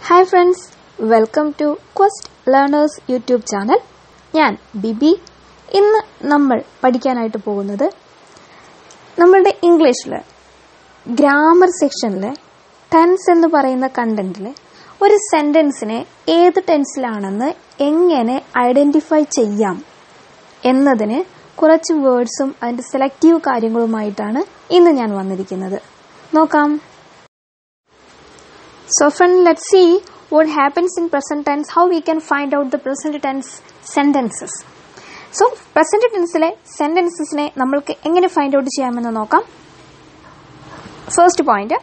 Hi friends welcome to quest learners YouTube channel ഞാൻ ബിബി ഇന്ന് നമ്മൾ പഠിക്കാനായിട്ട് പോകുന്നത് നമ്മളുടെ ഇംഗ്ലീഷിൽ ഗ്രാമർ സെക്ഷനിൽ ടെൻസ് എന്ന് പറയുന്ന കണ്ടന്റിൽ ഒരു സെന്റൻസിനെ ഏത് ടെൻസിലാണെന്ന് എങ്ങനെ ഐഡന്റിഫൈ ചെയ്യാം എന്നതിന് കുറച്ച് വേർഡ്സും അതിന്റെ സെലക്റ്റീവ് കാര്യങ്ങളുമായിട്ടാണ് ഇന്ന് ഞാൻ വന്നിരിക്കുന്നത് നോക്കാം So friend, let's see what happens in present tense, how we can find out the present tense sentences. So present ടെൻസിലെ സെന്റൻസസിനെ നമ്മൾക്ക് എങ്ങനെ ഫൈൻഡ് ഔട്ട് ചെയ്യാമെന്ന് നോക്കാം first point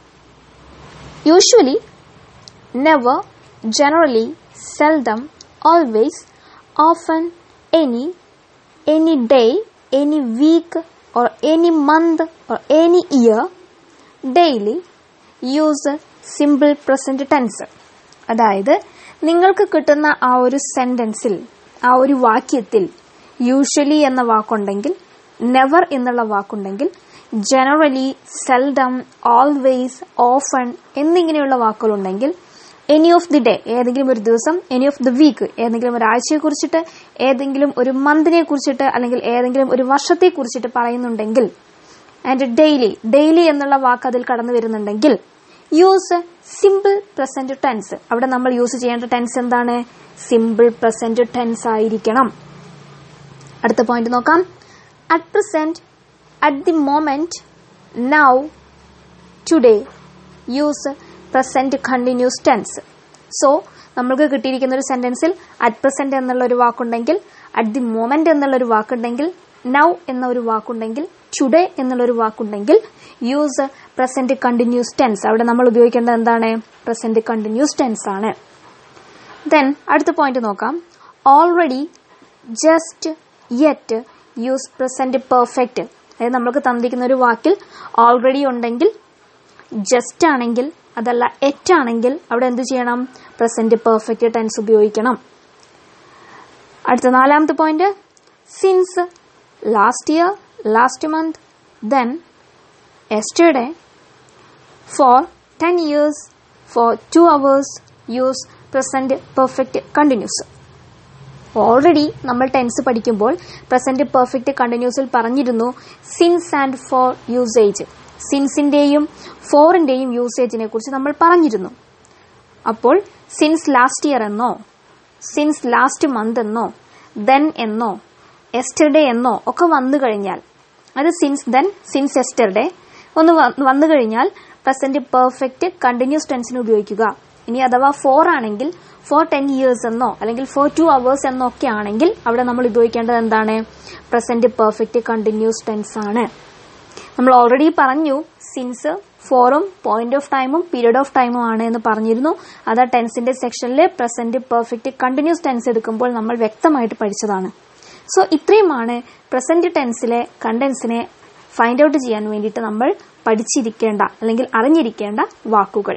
usually never generally seldom always often any any day any week or any month or any year daily use simple present tense അതായത് നിങ്ങൾക്ക് കിട്ടുന്ന ആ ഒരു സെന്റൻസിൽ ആ ഒരു വാക്യത്തിൽ യൂഷ്വലി എന്ന വാക്കുണ്ടെങ്കിൽ നെവർ എന്നുള്ള വാക്കുണ്ടെങ്കിൽ ജനറലി സെൽഡം ഓൾവേസ് ഓഫൺ എന്നിങ്ങനെയുള്ള വാക്കുകളുണ്ടെങ്കിൽ എനി ഓഫ് ദി ഡേ ഏതെങ്കിലും ഒരു ദിവസം എനി ഓഫ് ദി വീക്ക് ഏതെങ്കിലും ഒരു ആഴ്ചയെ കുറിച്ചിട്ട് ഏതെങ്കിലും ഒരു മന്തിനെ കുറിച്ചിട്ട് അല്ലെങ്കിൽ ഏതെങ്കിലും ഒരു വർഷത്തെ കുറിച്ചിട്ട് പറയുന്നുണ്ടെങ്കിൽ ആൻഡ് ഡെയിലി ഡെയിലി എന്നുള്ള വാക്ക് അതിൽ കടന്നു വരുന്നുണ്ടെങ്കിൽ യൂസ് സിമ്പിൾ പ്രസന്റ് ടെൻസ് അവിടെ നമ്മൾ യൂസ് ചെയ്യേണ്ട ടെൻസ് എന്താണ് സിമ്പിൾ പ്രസന്റ് ടെൻസ് ആയിരിക്കണം അടുത്ത പോയിന്റ് നോക്കാം at present at the moment now today use present continuous tense so നമ്മൾക്ക് കിട്ടിയിരിക്കുന്ന ഒരു സെന്റൻസിൽ അറ്റ് പ്രസന്റ് എന്നുള്ള ഒരു വാക്കുണ്ടെങ്കിൽ അറ്റ് ദി മോമെന്റ് എന്നുള്ള ഒരു വാക്കുണ്ടെങ്കിൽ നൗ എന്ന ഒരു വാക്കുണ്ടെങ്കിൽ ടുഡേ എന്നുള്ള ഒരു വാക്കുണ്ടെങ്കിൽ യൂസ് പ്രസന്റ് കണ്ടിന്യൂസ് ടെൻസ് അവിടെ നമ്മൾ ഉപയോഗിക്കേണ്ടത് എന്താണ് പ്രസന്റ് കണ്ടിന്യൂസ് ടെൻസ് ആണ് ദെൻ അടുത്ത പോയിന്റ് നോക്കാം already just yet use present perfect അതായത് നമ്മൾക്ക് തന്നിരിക്കുന്ന ഒരു വാക്കിൽ ഓൾറെഡി ഉണ്ടെങ്കിൽ ജസ്റ്റ് ആണെങ്കിൽ അതല്ല എറ്റ് ആണെങ്കിൽ അവിടെ എന്ത് ചെയ്യണം പ്രസന്റ് പെർഫെക്റ്റ് ടെൻസ് ഉപയോഗിക്കണം അടുത്ത നാലാമത്തെ point since last year last month then yesterday for ten years for two hours use present perfect continuous already നമ്മൾ ടെൻസ് പഠിക്കുമ്പോൾ പ്രസന്റ് പെർഫെക്റ്റ് കണ്ടിന്യൂസിൽ പറഞ്ഞിരുന്നു സിൻസ് ആൻഡ് ഫോർ യൂസേജ് സിൻസിന്റെയും ഫോറിന്റെയും യൂസേജിനെ കുറിച്ച് നമ്മൾ പറഞ്ഞിരുന്നു അപ്പോൾ സിൻസ് ലാസ്റ്റ് ഇയർ എന്നോ സിൻസ് ലാസ്റ്റ് മന്ത് എന്നോ ദെൻ എന്നോ എസ്റ്റർഡേ എന്നോ ഒക്കെ വന്നു കഴിഞ്ഞാൽ അത് സിൻസ് ദെൻ സിൻസ് എസ്റ്റർഡേ ഒന്ന് വന്നു കഴിഞ്ഞാൽ പ്രസന്റ് പെർഫെക്റ്റ് കണ്ടിന്യൂസ് ടെൻസിന് ഉപയോഗിക്കുക ഇനി അഥവാ ഫോർ ആണെങ്കിൽ ഫോർ ടെൻ ഇയേഴ്സ് എന്നോ അല്ലെങ്കിൽ ഫോർ ടു അവേഴ്സ് എന്നോ ഒക്കെ ആണെങ്കിൽ അവിടെ നമ്മൾ ഉപയോഗിക്കേണ്ടത് എന്താണ് പ്രസന്റ് പെർഫെക്റ്റ് കണ്ടിന്യൂസ് ടെൻസ് ആണ് നമ്മൾ ഓൾറെഡി പറഞ്ഞു സിൻസ് ഫോറും പോയിന്റ് ഓഫ് ടൈമും പീരീഡ് ഓഫ് ടൈമും ആണ് എന്ന് പറഞ്ഞിരുന്നു അത് ആ ടെൻസിന്റെ സെക്ഷനിൽ പ്രസന്റ് പെർഫെക്റ്റ് കണ്ടിന്യൂസ് ടെൻസ് എടുക്കുമ്പോൾ നമ്മൾ വ്യക്തമായിട്ട് പഠിച്ചതാണ് സോ ഇത്രയുമാണ് പ്രസന്റ് ടെൻസിലെ കണ്ടൻസിനെ ഫൈൻഡ് ഔട്ട് ചെയ്യാൻ വേണ്ടിയിട്ട് നമ്മൾ പഠിച്ചിരിക്കേണ്ട അല്ലെങ്കിൽ അറിഞ്ഞിരിക്കേണ്ട വാക്കുകൾ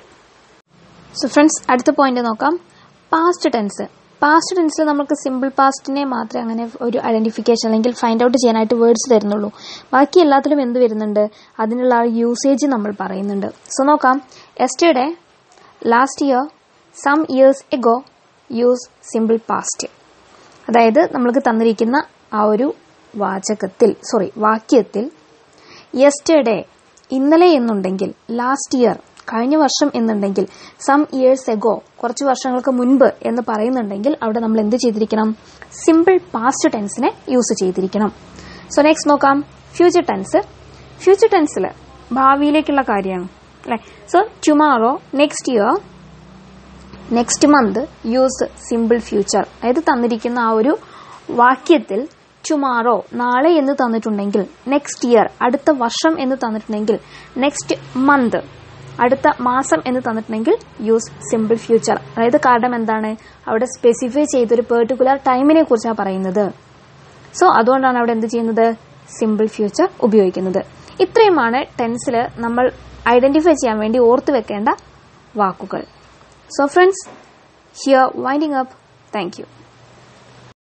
സോ ഫ്രണ്ട്സ് അടുത്ത പോയിന്റ് നോക്കാം പാസ്റ്റ് ടെൻസ് പാസ്റ്റ് ടെൻസിൽ നമുക്ക് സിമ്പിൾ പാസ്റ്റിനെ മാത്രമേ അങ്ങനെ ഒരു ഐഡന്റിഫിക്കേഷൻ അല്ലെങ്കിൽ ഫൈൻഡ് ഔട്ട് ചെയ്യാനായിട്ട് വേർഡ്സ് തരുന്നുള്ളൂ ബാക്കി എല്ലാത്തിലും എന്ത് വരുന്നുണ്ട് അതിനുള്ള ആ യൂസേജ് നമ്മൾ പറയുന്നുണ്ട് സോ നോക്കാം yesterday last year some years ago use simple past അതായത് നമ്മൾക്ക് തന്നിരിക്കുന്ന ആ ഒരു വാചകത്തിൽ സോറി വാക്യത്തിൽ യെസ്റ്റർഡേ ഇന്നലെ എന്നുണ്ടെങ്കിൽ ലാസ്റ്റ് ഇയർ കഴിഞ്ഞ വർഷം എന്നുണ്ടെങ്കിൽ സം ഇയേഴ്സ് എഗോ കുറച്ച് വർഷങ്ങൾക്ക് മുൻപ് എന്ന് പറയുന്നുണ്ടെങ്കിൽ അവിടെ നമ്മൾ എന്ത് ചെയ്തിരിക്കണം സിമ്പിൾ പാസ്റ്റ് ടെൻസിനെ യൂസ് ചെയ്തിരിക്കണം സോ നെക്സ്റ്റ് നോക്കാം ഫ്യൂച്ചർ ടെൻസ് ഫ്യൂച്ചർ ടെൻസിൽ ഭാവിയിലേക്കുള്ള കാര്യമാണ് അല്ലെ so tomorrow next year next month use simple future അതായത് തന്നിരിക്കുന്ന ആ ഒരു വാക്യത്തിൽ ടുമാറോ നാളെ എന്ന് തന്നിട്ടുണ്ടെങ്കിൽ നെക്സ്റ്റ് ഇയർ അടുത്ത വർഷം എന്ന് തന്നിട്ടുണ്ടെങ്കിൽ നെക്സ്റ്റ് മന്ത് അടുത്ത മാസം എന്ന് തന്നിട്ടുണ്ടെങ്കിൽ യൂസ് സിമ്പിൾ ഫ്യൂച്ചർ അതായത് കാരണം എന്താണ് അവിടെ സ്പെസിഫൈ ചെയ്തൊരു പെർട്ടിക്കുലർ ടൈമിനെ കുറിച്ചാണ് പറയുന്നത് സോ അതുകൊണ്ടാണ് അവിടെ എന്ത് ചെയ്യുന്നത് സിമ്പിൾ ഫ്യൂച്ചർ ഉപയോഗിക്കുന്നത് ഇത്രയുമാണ് ടെൻസിൽ നമ്മൾ ഐഡന്റിഫൈ ചെയ്യാൻ വേണ്ടി ഓർത്തു വെക്കേണ്ട വാക്കുകൾ so friends here winding up thank U